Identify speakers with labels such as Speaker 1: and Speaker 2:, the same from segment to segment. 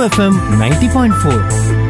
Speaker 1: FM ninety point four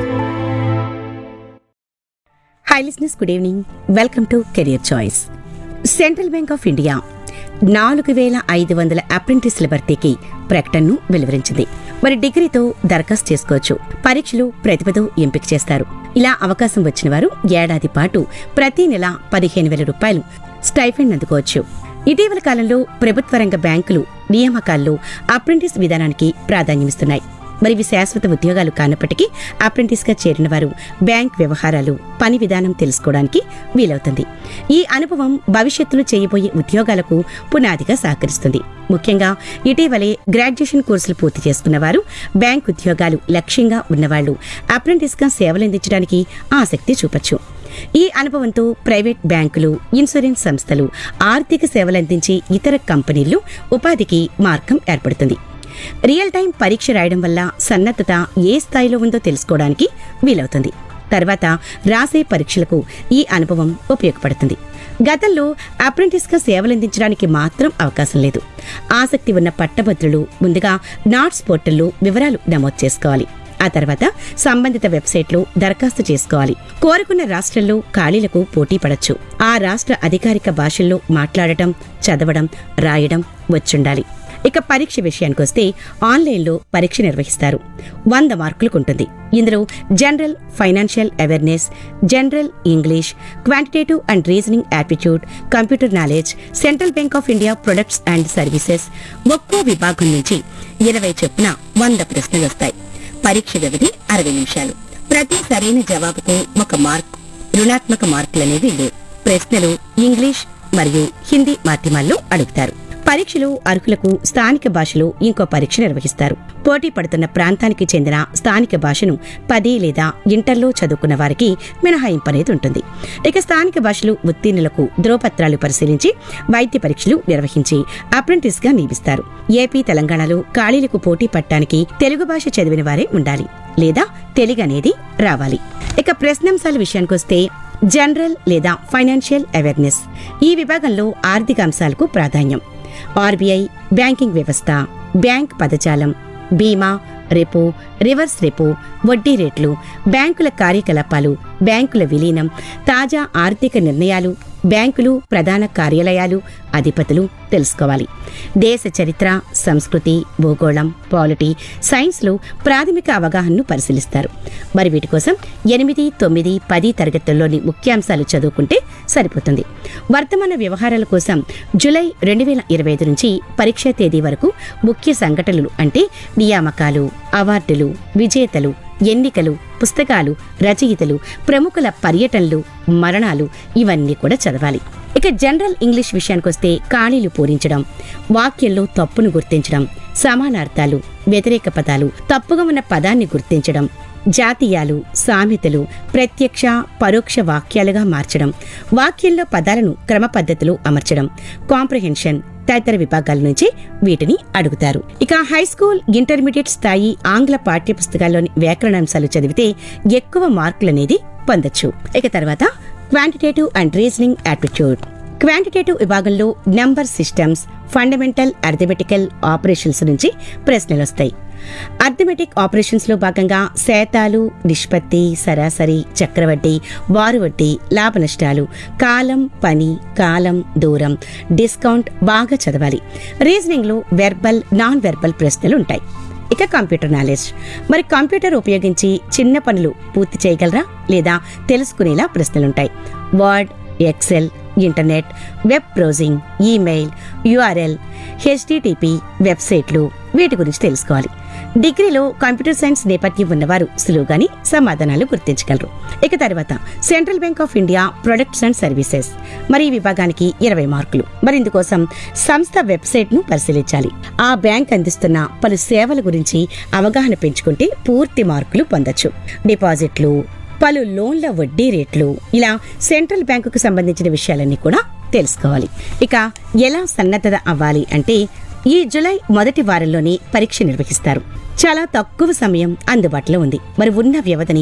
Speaker 2: hi listeners good evening welcome to career choice Central bank of India నాలుగు వేల ఐదు వందల అప్రెంటిస్ల భర్తీకి ప్రకటనను వెలువరించింది మరి డిగ్రీతో దరఖాస్తు చేసుకోవచ్చు పరీక్షలు ప్రతిభతో ఎంపిక చేస్తారు ఇలా అవకాశం వచ్చిన వారు ఏడాది పాటు ప్రతి నెల పదిహేను వేల రూపాయలు స్టైఫండ్ అందుకోవచ్చు ఇటీవల కాలంలో ప్రభుత్వ రంగ బ్యాంకులు నియామకాల్లో అప్రెంటిస్ విధానానికి ప్రాధాన్యమిస్తున్నాయి మరి ఇవి శాశ్వత ఉద్యోగాలు కానప్పటికీ అప్రెంటిస్ గా చేరిన వారు బ్యాంక్ వ్యవహారాలు పని విధానం తెలుసుకోవడానికి వీలవుతుంది ఈ అనుభవం భవిష్యత్తులో చేయబోయే ఉద్యోగాలకు పునాదిగా సహకరిస్తుంది ముఖ్యంగా ఇటీవలే గ్రాడ్యుయేషన్ కోర్సులు పూర్తి చేసుకున్న వారు బ్యాంక్ ఉద్యోగాలు లక్ష్యంగా ఉన్నవాళ్లు అప్రెంటిస్ గా సేవలందించడానికి ఆసక్తి చూపొచ్చు ఈ అనుభవంతో ప్రైవేట్ బ్యాంకులు ఇన్సూరెన్స్ సంస్థలు ఆర్థిక సేవలందించే ఇతర కంపెనీల్లో ఉపాధికి మార్గం ఏర్పడుతుంది రియల్ టైం పరీక్ష రాయడం వల్ల సన్నద్ధత ఏ స్థాయిలో ఉందో తెలుసుకోవడానికి వీలవుతుంది తర్వాత రాసే పరీక్షలకు ఈ అనుభవం ఉపయోగపడుతుంది గతంలో అప్రెంటిస్గా సేవలందించడానికి మాత్రం అవకాశం లేదు ఆసక్తి ఉన్న పట్టభద్రులు ముందుగా నాట్స్ పోర్టల్లో వివరాలు నమోదు చేసుకోవాలి ఆ తర్వాత సంబంధిత వెబ్సైట్లో దరఖాస్తు చేసుకోవాలి కోరుకున్న రాష్ట్రంలో ఖాళీలకు పోటీ పడచ్చు ఆ రాష్ట్ర అధికారిక భాషల్లో మాట్లాడటం చదవడం రాయడం వచ్చుండాలి ఇక పరీక్ష విషయానికొస్తే ఆన్లైన్లో పరీక్ష నిర్వహిస్తారు వంద మార్కులకు ఉంటుంది ఇందులో general financial awareness general English quantitative and reasoning aptitude computer knowledge Central bank of India products and services ఒక్కో విభాగం నుంచి ఇరవై చొప్పున వంద ప్రశ్నలు వస్తాయి పరీక్ష వ్యవధి అరవై నిమిషాలు ప్రతి సరైన జవాబుకు ఒక మార్క్ రుణాత్మక మార్కులనేవి లేవు ప్రశ్నలు ఇంగ్లీష్ మరియు హిందీ మాధ్యమాల్లో అడుగుతారు పరీక్షలు అర్హులకు స్థానిక భాషలో ఇంకో పరీక్ష నిర్వహిస్తారు పోటీ పడుతున్న ప్రాంతానికి చెందిన స్థానిక భాషను పది లేదా ఇంటర్లో చదువుకున్న వారికి మినహాయింపు అనేది ఉంటుంది ఇక స్థానిక భాషలు ఉత్తీర్ణులకు ధ్రువపత్రాలు పరిశీలించి వైద్య పరీక్షలు నిర్వహించి అప్రెంటిస్ గా నియమిస్తారు ఏపీ తెలంగాణలో ఖాళీలకు పోటీ పట్టడానికి తెలుగు భాష చదివిన వారే ఉండాలి లేదా తెలుగు అనేది రావాలి ఇక ప్రశ్నాంశాల విషయానికొస్తే జనరల్ లేదా ఫైనాన్షియల్ అవేర్నెస్ ఈ విభాగంలో ఆర్థిక అంశాలకు ప్రాధాన్యం ఆర్బీఐ బ్యాంకింగ్ వ్యవస్థ బ్యాంక్ పదజాలం బీమా రెపో రివర్స్ రెపో వడ్డీ రేట్లు బ్యాంకుల కార్యకలాపాలు బ్యాంకుల విలీనం తాజా ఆర్థిక నిర్ణయాలు బ్యాంకులు ప్రధాన కార్యాలయాలు అధిపతులు తెలుసుకోవాలి దేశ చరిత్ర సంస్కృతి భూగోళం పాలిటీ సైన్స్లో ప్రాథమిక అవగాహనను పరిశీలిస్తారు మరి వీటి కోసం ఎనిమిది తొమ్మిది పది తరగతుల్లోని ముఖ్యాంశాలు చదువుకుంటే సరిపోతుంది వర్తమాన వ్యవహారాల కోసం జూలై రెండు వేల ఇరవై ఐదు నుంచి పరీక్షా తేదీ వరకు ముఖ్య సంఘటనలు అంటే నియామకాలు అవార్డులు విజేతలు ఎన్నికలు పుస్తకాలు రచయితలు ప్రముఖుల పర్యటనలు మరణాలు ఇవన్నీ కూడా చదవాలి ఇక జనరల్ ఇంగ్లీష్ విషయానికొస్తే ఖాళీలు పూరించడం వాక్యంలో తప్పును గుర్తించడం సమానార్థాలు వ్యతిరేక పదాలు తప్పుగా ఉన్న పదాన్ని గుర్తించడం జాతీయాలు సామెతలు ప్రత్యక్ష పరోక్ష వాక్యాలుగా మార్చడం వాక్యంలో పదాలను క్రమ పద్ధతిలో అమర్చడం కాంప్రహెన్షన్ తదితర విభాగాల నుంచి వీటిని అడుగుతారు ఇక హై స్కూల్ ఇంటర్మీడియట్ స్థాయి ఆంగ్ల పాఠ్య పుస్తకాల్లోని వ్యాకరణాంశాలు చదివితే ఎక్కువ మార్కులనేది పొందొచ్చు ఇక తర్వాత quantitative and reasoning aptitude quantitative విభాగంలో number systems fundamental arithmetical operations నుంచి ప్రశ్నలు వస్తాయి అర్థమెటిక్ ఆపరేషన్స్ లో భాగంగా శాతాలు నిష్పత్తి సరాసరి చక్రవడ్డీ వారు వడ్డీ లాభ నష్టాలు కాలం పని కాలం దూరం డిస్కౌంట్ బాగా చదవాలి రీజనింగ్ లో వెర్బల్ నాన్ వెర్బల్ ప్రశ్నలు ఉంటాయి ఇక కంప్యూటర్ నాలెడ్జ్ మరి కంప్యూటర్ ఉపయోగించి చిన్న పనులు పూర్తి చేయగలరా లేదా తెలుసుకునేలా ప్రశ్నలుంటాయి word excel internet web browsing email URL HTTP వెబ్సైట్లు వీటి గురించి తెలుసుకోవాలి డిగ్రీలో కంప్యూటర్ సైన్స్ నేపథ్యం ఉన్నవారు సులువుగాని సమాధానాలు గుర్తించగలరు ఇక తర్వాత central bank of India products and services మరి ఈ విభాగానికి ఇరవై మార్కులు మరి ఇందుకోసం సంస్థ వెబ్సైట్ ను పరిశీలించాలి ఆ బ్యాంక్ అందిస్తున్న పలు సేవల గురించి అవగాహన పెంచుకుంటే పూర్తి మార్కులు పొందొచ్చు డిపాజిట్లు పలు లోన్ల వడ్డీ రేట్లు ఇలా సెంట్రల్ బ్యాంకుకు సంబంధించిన విషయాలన్నీ కూడా తెలుసుకోవాలి ఇక ఎలా సన్నద్ధత అవ్వాలి అంటే ఈ జులై మొదటి వారంలోనే పరీక్ష నిర్వహిస్తారు చాలా తక్కువ సమయం అందుబాటులో ఉంది మరి ఉన్న వ్యవధిని